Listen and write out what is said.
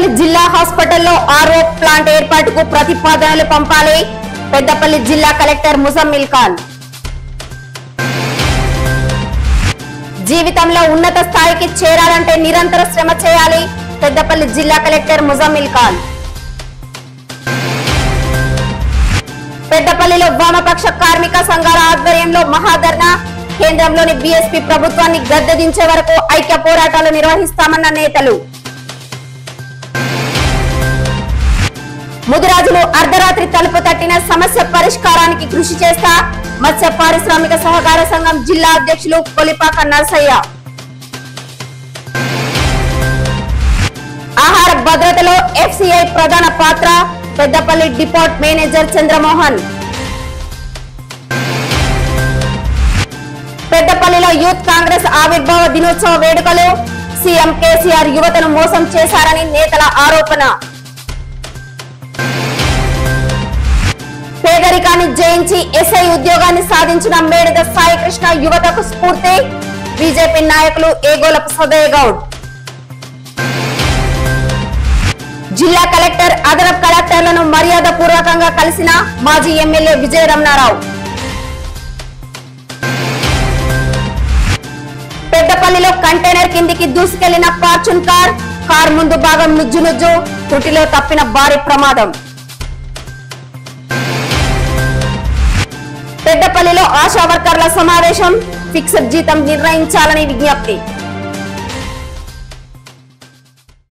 పెద్దపల్లి జిల్లా హాస్పిటల్లో RO plant ఏర్పాటుకు ప్రతిపాదనలు పంపాలి పెద్దపల్లి జిల్లా కలెక్టర్ ముజమ్మిల్ ఖాన్ జీవితంలో ఉన్నత స్థాయికి చేరాలంటే నిరంతర శ్రమ చేయాలి పెద్దపల్లి జిల్లా కలెక్టర్ ముజమ్మిల్ ఖాన్ పెద్దపల్లిలో వామపక్ష కార్మిక సంఘాల ఆధ్వర్యంలో మహాధర్ణ కేంద్రంలోని బీఎస్పీ ప్రభుత్వాన్ని గద్దెదించే వరకు ఐక్య పోరాటాలు నిర్వహిస్తామన్న నేతలు ముదిరాజులు అర్ధరాత్రి తలుపు తట్టిన సమస్య పరిష్కారానికి కృషి చేస్తా మత్స్య పారిశ్రామిక సహకార సంఘం జిల్లా అధ్యక్షులు కొలిపాక నర్సయ్య ఆహార భద్రతలో ఎఫ్సిఐ ప్రధాన పాత్ర పెద్దపల్లి డిపోర్ట్ మేనేజర్ చంద్రమోహన్ పెద్దపల్లిలో యూత్ కాంగ్రెస్ ఆవిర్భావ దినోత్సవ వేడుకలు సీఎం కేసీఆర్ యువతను మోసం చేశారని నేతల ఆరోపణ పేదరికాన్ని జయించి ఎస్ఐ ఉద్యోగాన్ని సాధించిన మేడిద సాయి కృష్ణ యువతకు స్ఫూర్తి బీజేపీ నాయకులు ఏగోలపు సదయ్ గౌడ్ జిల్లా కలెక్టర్ అదనపు కలెక్టర్లను మర్యాద పూర్వకంగా కలిసిన మాజీ ఎమ్మెల్యే విజయ రమణారావు పెద్దపల్లిలో కంటైనర్ కిందికి దూసుకెళ్లిన ఫార్చున్ కార్ కార్ ముందు భాగం నుజ్జు నుజ్జు త్రుటిలో తప్పిన భారీ ప్రమాదం పెద్దపల్లిలో ఆశా వర్కర్ల సమావేశం ఫిక్స్డ్ జీతం నిర్ణయించాలని విజ్ఞప్తి